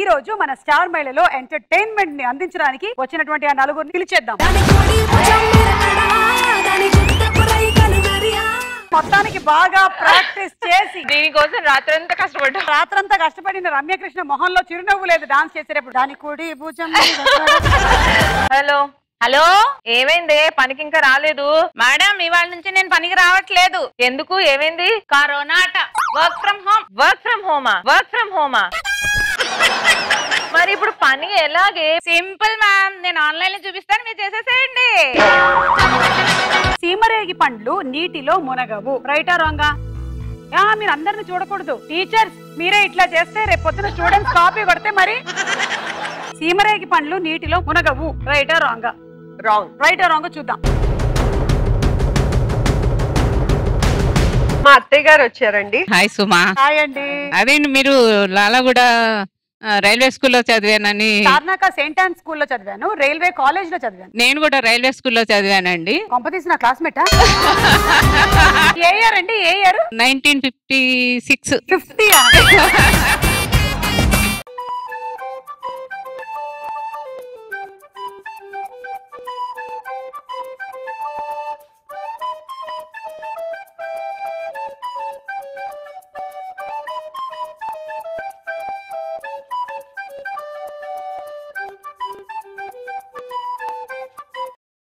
ఈ రోజు మన స్టార్ మహిళలో ఎంటర్టైన్మెంట్ ని అందించడానికి వచ్చినటువంటి ఆ నలుగురిని పిలిచేద్దాం మొత్తానికి బాగా ప్రాక్టీస్ చేసి దీనికోసం రాత్రంతా కష్టపడ్డా రాత్రంతా కష్టపడిన రమ్యకృష్ణ మొహంలో చిరునవ్వు లేదు డాన్స్ చేసేటప్పుడు దాని కుడి భుజం మీద హలో హలో ఏమైంది పనికి ఇంకా రాలేదు మేడం ఇవాళ నుంచి నేను పనికి రావట్లేదు ఎందుకు ఏమైంది కరోనా అట work from home work from హోమా వర్క్ ఫ్రమ్ హోమా మరి ఇప్పుడు పని ఎలాగే సింపుల్ మ్యామ్ నేను ఆన్లైన్ లో చూపిస్తాను మీరు చేసేసేయండి సీమరేగి పండ్లు నీటిలో మునగవు రైటా రాంగా యా మీరు అందరిని చూడకూడదు టీచర్స్ మీరే ఇట్లా చేస్తే రేపు పొద్దున స్టూడెంట్స్ కాపీ కొడితే మరి సీమరేగి పండ్లు నీటిలో మునగవు రైటా రాంగా రాంగ్ రైటా రాంగ్ చూద్దాం మా అత్తయ్య గారు వచ్చారండి హాయ్ సుమా హాయ్ అండి అదే మీరు లాలగూడ ఆ, రైల్వే స్కూల్లో చదివానని సార్నాక సెయింట్ ఆన్ స్కూల్లో చదివాను రైల్వే కాలేజ్ లో చదివాను నేను కూడా రైల్వే స్కూల్లో చదివానండి కొంపతీసి నా క్లాస్మేటా ఏ ఇయర్ అండి ఏ year nineteen fifty six fifty